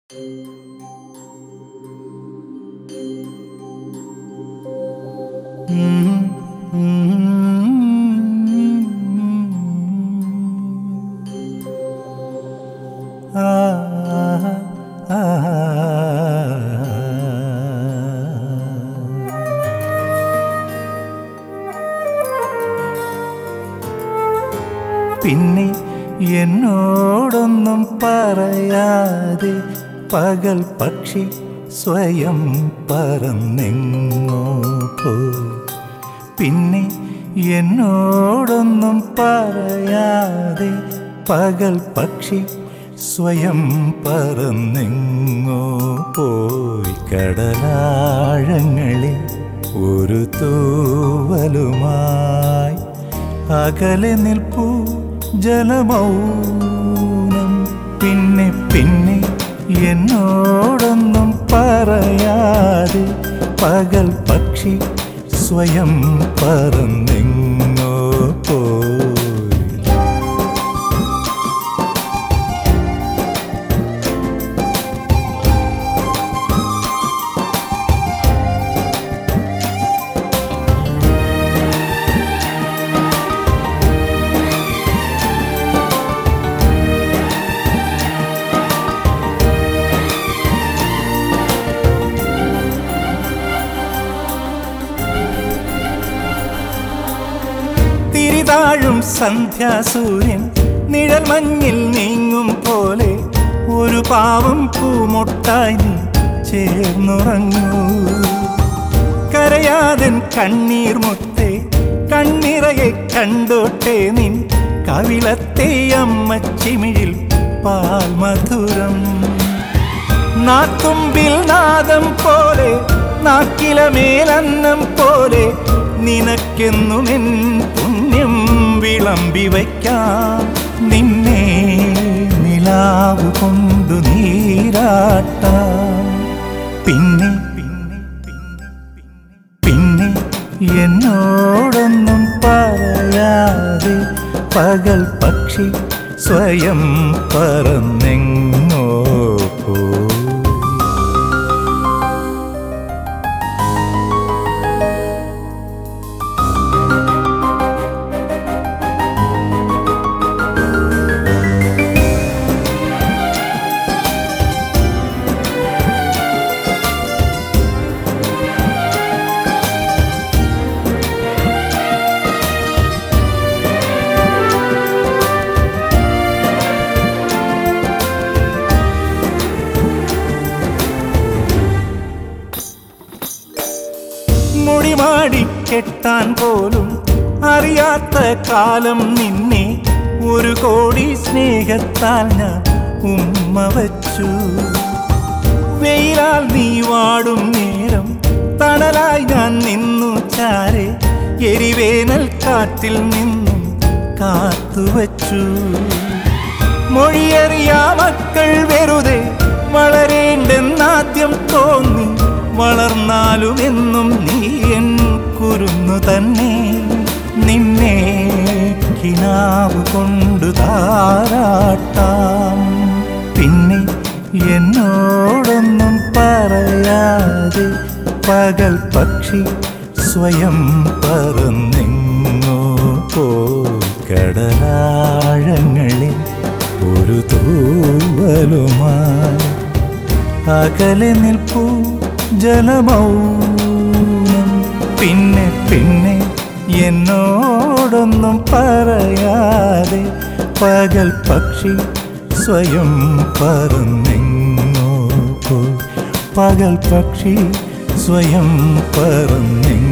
പിന്നെ എന്നോടൊന്നും പറയാതെ പകൽ പക്ഷി സ്വയം പറന്നെങ്ങോ പോയി പിന്നെ എന്നോടൊന്നും പറയാതെ പകൽ പക്ഷി സ്വയം പറന്നെങ്ങോ പോയി കടലാഴങ്ങളിൽ ഒരു തൂവലുമായി അകലെ നിൽപ്പൂ ജലമൗനം പിന്നെ പിന്നെ എന്നോടൊന്നും പറയാതെ പകൽ പക്ഷി സ്വയം പറന്നെങ്ങോ പോയി തിരിതാഴും സന്ധ്യാസൂര്യൻ നിഴൽ മഞ്ഞിൽ നീങ്ങും പോലെ ഒരു പാവം പൂമൊട്ടായി നീ ചേർന്നുറങ്ങൂ കരയാതൻ കണ്ണീർ മുത്തേ കണ്ണിറയെ കണ്ടോട്ടെ നിൻ കവിളത്തെ അമ്മച്ചിമിഴിൽ പാൽ മധുരം നാത്തുമ്പിൽ നാദം പോലെ നാക്കില മേലന്നം പോലെ നിനക്കെന്നും എൻ പുണ്യം വിളമ്പി വയ്ക്കാം നിന്നെ നിലാവ് കൊണ്ടു നീരാട്ടാം പിന്നെ പിന്നെ പിന്നെ പിന്നെ എന്നോടൊന്നും പറയാതെ പകൽ പക്ഷി സ്വയം പറന്നെങ്ങോ പോയി മുടിമാടി കെട്ടാൻ പോലും അറിയാത്ത കാലം നിന്നെ ഒരു കോടി സ്നേഹത്താൽ ഞാൻ ഉമ്മ വച്ചു വെയിലാൽ നീ വാടും നേരം തണലായി ഞാൻ നിന്നു ചാരെ എരിവേനൽ കാറ്റിൽ നിന്നും കാത്തുവച്ചു മൊഴിയറിയാ മക്കൾ വെറുതെ വളരേണ്ടെന്നാദ്യം തോന്നി വളർന്നാലും എന്നും നീ എൻ കുരുന്നു തന്നെ നിന്നെ കിനാവ് കൊണ്ടു താരാട്ടാം പിന്നെ എന്നോടൊന്നും പറയാതെ പകൽ പക്ഷി സ്വയം പറന്നെങ്ങോ പോയി കടലാഴങ്ങളിൽ ഒരു തൂവലുമായി അകലെ നിൽപ്പൂ ജലമൗനം പിന്നെ പിന്നെ എന്നോടൊന്നും പറയാതെ പകൽ പക്ഷി സ്വയം പറന്നെങ്ങോ പോയി പകൽ പക്ഷി സ്വയം പറന്നെങ്ങോ